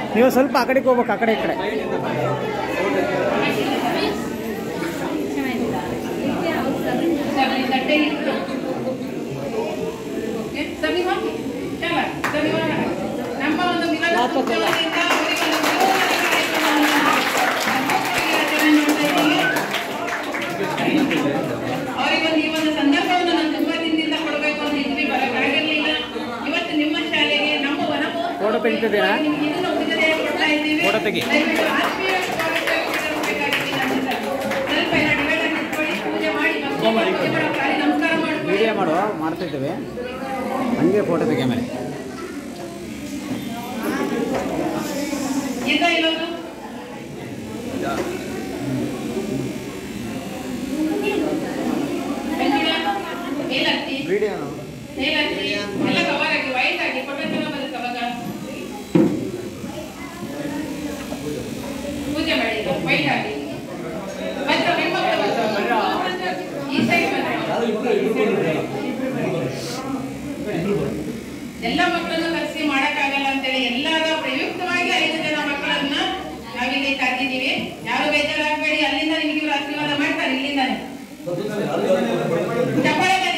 ನೀವು ಸ್ವಲ್ಪ ಆ ಕಡೆಗೆ ಹೋಗ್ಬೇಕು ಆ ಕಡೆ ಈ ಕಡೆ ಸರಿ ತಟ್ಟೆ ಇಟ್ಟು ಓಕೆ ಸರಿ ಹೋಗಿ ಚಲ ಸರಿ ಹೋಗೋಣ. ನಮ್ಮ ಒಂದು ಮಿಲನ ಉತ್ಸವದಿಂದ ಅವರಿಗೆ ಒಂದು ಮಿಲನ ಕಾರ್ಯಕ್ರಮವನ್ನು ಮಕ್ಕಳಿಗೆ ರಚನೆ ಮಾಡ್ತಾ ಇದ್ದೀವಿ. ಅವರಿಗೊಂದು ಈ ಒಂದು ಸಂದರ್ಭವನ್ನು ನಾನು ತುಂಬಾ ದಿನದಿಂದ ಕೊಡಬೇಕು ಅಂತ ಇದ್ವಿ ಬರಕ್ಕಾಗಿರ್ಲಿಲ್ಲ ಇವತ್ತು ನಿಮ್ಮ ಶಾಲೆಗೆ ನಮ್ಮ ವನ ಫೋಟೋ ತೆಗಿತಿದ್ದೀರಾ? ನಿಮ್ಗೆ ಇದನ್ನು ಉಡುಗೊರೆಯಾಗಿ ಕೊಡ್ತಾ ಇದ್ದೀವಿ ಫೋಟೋ ತೆಗಿ. ದಯವಿಟ್ಟು ಆತ್ಮೀಯ ಸ್ವಾಗತ ಬೇಕಾಗಿದೆ ನಮ್ಮ ಸರ್. ಸ್ವಲ್ಪ ಎಲ್ಲ ಡಿವೈಡ್ ಆಗಿ ಇಟ್ಕೊಳ್ಳಿ, ಪೂಜೆ ಮಾಡಿ ಭಕ್ತಿ ಪೂಜೆ ಮಾಡೋ ಕಾರ್ಯ ನಮಸ್ಕಾರ ಮಾಡ್ಕೊಳ್ಳಿ ವಿಡಿಯೋ ಮಾಡುವ ಮಾಡ್ತಾ ಇದ್ದೇವೆ ಹಂಗೆ ಫೋಟೋ ತೆಗಿ ಆಮೇಲೆ ಈಗ ಇರೋದು ಮಂಜುಳಾ, ಮೇಲತ್ತಿ ವಿಡಿಯೋ ಮೇಲತ್ತಿ ಎಲ್ಲ ಕವರ್ ಆಗಿ ವೈಟ್ ಆಗಿ ಫೋಟೋ ಚೆನ್ನಾಗಿ ಬರುತ್ತೆ ಅವಾಗ ಪೂಜೆ ಮಾಡಿ ವೈಟ್ ಆಗಿ ಬಂತು ಹೆಣ್ಮಕ್ಳು ಬಂತು. ಈ ಸೈಡ್ ಎಲ್ಲ ಮಕ್ಕಳನ್ನು ಕರೆಸಿ ಮಾಡಕ್ಕಾಗಲ್ಲ ಅಂತೇಳಿ ಎಲ್ಲರ ಪ್ರಯುಕ್ತವಾಗಿ ಐದು ಜನ ಮಕ್ಕಳನ್ನ ನಾವಿಲ್ಲಿ ಕರೆದಿದ್ದೀವಿ ಯಾರು ಬೇಜಾರಾಗಬೇಡಿ ಅಲ್ಲಿಂದ ನಿಮಗೆ ಇವ್ರು ಆಶೀರ್ವಾದ ಮಾಡ್ತಾರೆ ಇಲ್ಲಿಂದಾನೆ ಚಪ್ಪಾಳೆ